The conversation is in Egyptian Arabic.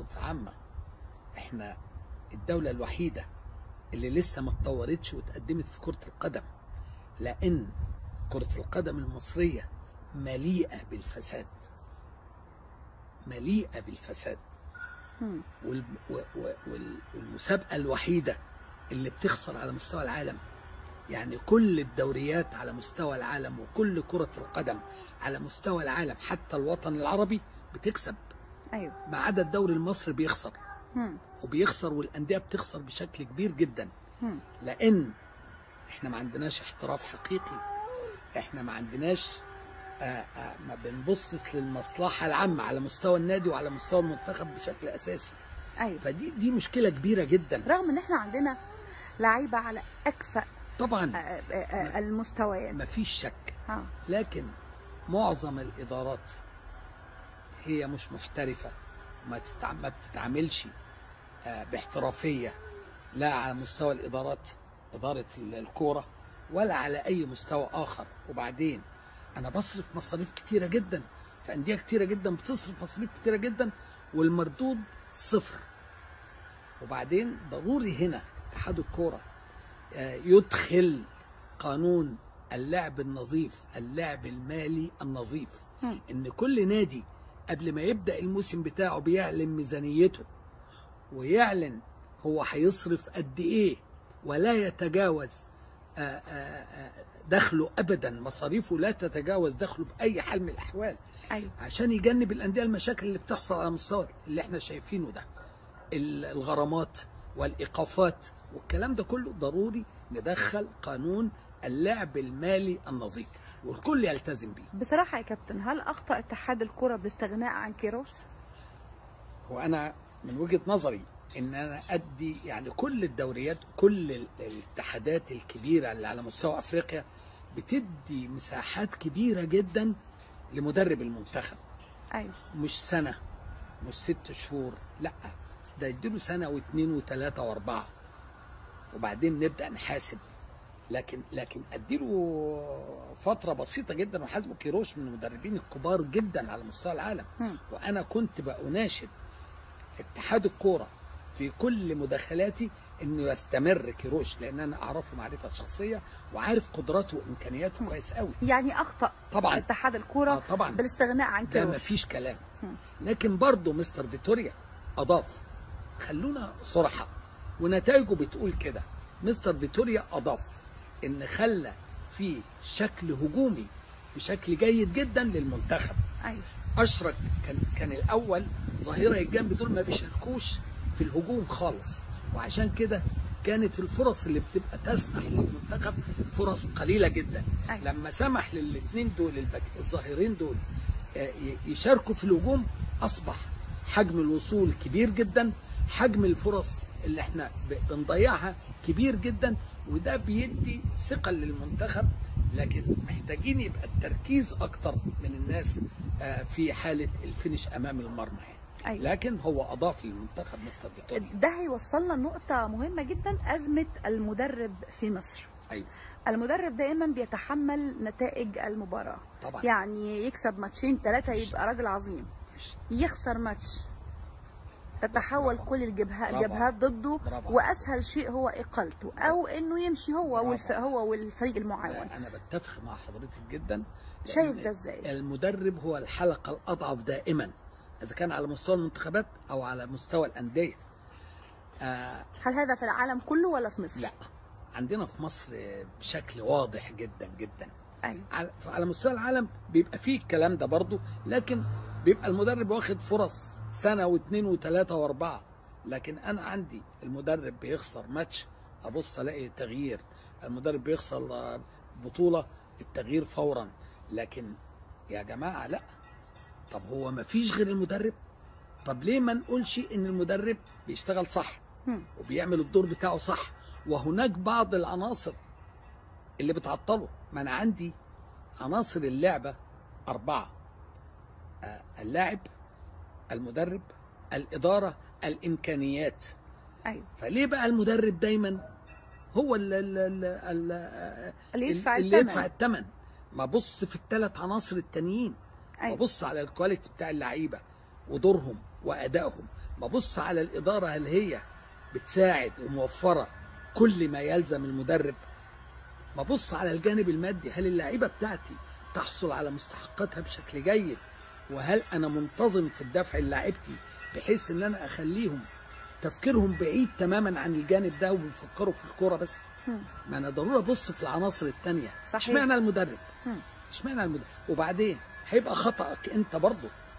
بصفه عامه احنا الدوله الوحيده اللي لسه ما اتطورتش واتقدمت في كره القدم لان كره القدم المصريه مليئه بالفساد مليئه بالفساد مم. وال- و- و- وال- والمسابقة الوحيدة اللي بتخسر على مستوى العالم يعني كل الدوريات على مستوى العالم وكل كرة القدم على مستوى العالم حتى الوطن العربي بتكسب ايوه ما عدا الدوري المصري بيخسر مم. وبيخسر والأندية بتخسر بشكل كبير جدا مم. لأن احنا ما عندناش احتراف حقيقي احنا ما عندناش آه، آه، ما بنبصش للمصلحة العامة على مستوى النادي وعلى مستوى المنتخب بشكل أساسي ايوه فدي دي مشكلة كبيرة جدا رغم ان احنا عندنا لعيبه على اكفأ طبعا آه، آه، آه، المستويات ما فيش شك ها لكن معظم الادارات هي مش محترفه ما تتع- ما بتتعاملش آه، باحترافيه لا على مستوى الادارات اداره ال- الكوره ولا على اي مستوى اخر وبعدين انا بصرف مصاريف كتيره جدا في انديه كتيره جدا بتصرف مصاريف كتيره جدا والمردود صفر وبعدين ضروري هنا اتحاد الكوره آه، يدخل قانون اللعب النظيف اللعب المالي النظيف مم. ان كل نادي قبل ما يبدا الموسم بتاعه بيعلن ميزانيته ويعلن هو هيصرف قد ايه ولا يتجاوز آه، آه، آه، دخله ابدا مصاريفه لا تتجاوز دخله باي حال من الاحوال ايوه عشان يجنب الانديه المشاكل اللي بتحصل على مستوى اللي احنا شايفينه ده ال- الغرامات والايقافات والكلام ده كله ضروري ندخل قانون اللعب المالي النظيف والكل يلتزم بيه بصراحه يا كابتن هل اخطا اتحاد الكره بالاستغناء عن كيروش وانا من وجهه نظري ان انا ادي يعني كل الدوريات كل ال- الاتحادات الكبيره اللي على مستوى افريقيا بتدي مساحات كبيره جدا لمدرب المنتخب ايوه مش سنة مش ست شهور لا ده يديله سنة واثنين وثلاثة واربعة وبعدين نبدأ نحاسب لكن لكن اديله فترة بسيطة جدا وحاسبه كيروش من المدربين الكبار جدا على مستوى العالم مم. وانا كنت بأناشد اتحاد الكورة في كل مداخلاتي انه يستمر كيروش لان انا اعرفه معرفة شخصية وعارف قدراته وامكانياته كويس قوي يعني اخطا طبعا اتحاد آه الكره طبعا بالاستغناء عن ده كيروش مفيش كلام مم. لكن برضه مستر فيتوريا اضاف خلونا صراحه ونتائجه بتقول كده مستر فيتوريا اضاف ان خلى في شكل هجومي بشكل جيد جدا للمنتخب ايوه اشرك كان كان الاول ظاهره الجنب دول ما بيشاركوش في الهجوم خالص وعشان كده كانت الفرص اللي بتبقى تسمح للمنتخب فرص قليله جدا أيوة. لما سمح للاثنين دول البك... الظاهرين دول آه، ي- يشاركوا في الهجوم اصبح حجم الوصول كبير جدا حجم الفرص اللي احنا ب- بنضيعها كبير جدا وده بيدي ثقه للمنتخب لكن محتاجين يبقى التركيز اكتر من الناس آه، في حاله الفينش امام المرمى يعني. ايوه لكن هو اضاف للمنتخب مستر فيتوريا ده هيوصلنا لنقطة مهمة جدا أزمة المدرب في مصر ايوه المدرب دائما بيتحمل نتائج المباراة طبعا يعني يكسب ماتشين ثلاثة يبقى راجل عظيم مش- يخسر ماتش تتحول برافو. كل الجبهات برافو. الجبهات ضده برافو. واسهل شيء هو اقالته او انه يمشي هو برافو. والف... هو والفريق المعاون انا بتفق مع حضرتك جدا شايف لأن ده ازاي؟ المدرب هو الحلقه الاضعف دائما اذا كان على مستوى المنتخبات او على مستوى الانديه آه هل هذا في العالم كله ولا في مصر؟ لا عندنا في مصر بشكل واضح جدا جدا ايوه على على مستوى العالم بيبقى فيه الكلام ده برضه لكن بيبقى المدرب واخد فرص سنه واثنين وثلاثه واربعه لكن انا عندي المدرب بيخسر ماتش ابص الاقي تغيير المدرب بيخسر آه، بطوله التغيير فورا لكن يا جماعه لا طب هو ما فيش غير المدرب طب ليه ما نقولش ان المدرب بيشتغل صح هم. وبيعمل الدور بتاعه صح وهناك بعض العناصر اللي بتعطله ما انا عندي عناصر اللعبه اربعه آه، اللاعب المدرب الاداره الامكانيات ايوه فليه بقى المدرب دايما هو اللي, اللي, اللي يدفع اللي الثمن يدفع الثمن ما بص في الثلاث عناصر التانيين ايوه وبص على الكواليتي بتاع اللعيبه ودورهم وادائهم ببص على الاداره هل هي بتساعد وموفره كل ما يلزم المدرب ببص على الجانب المادي هل اللعيبه بتاعتي تحصل على مستحقاتها بشكل جيد وهل انا منتظم في الدفع للاعيبتي بحيث ان انا اخليهم تفكيرهم بعيد تماما عن الجانب ده وبيفكروا في الكوره بس مم. ما انا ضروري ابص في العناصر التانية صحيح. اشمعنى المدرب مم. اشمعنى المدرب وبعدين هيبقى خطأك انت برضه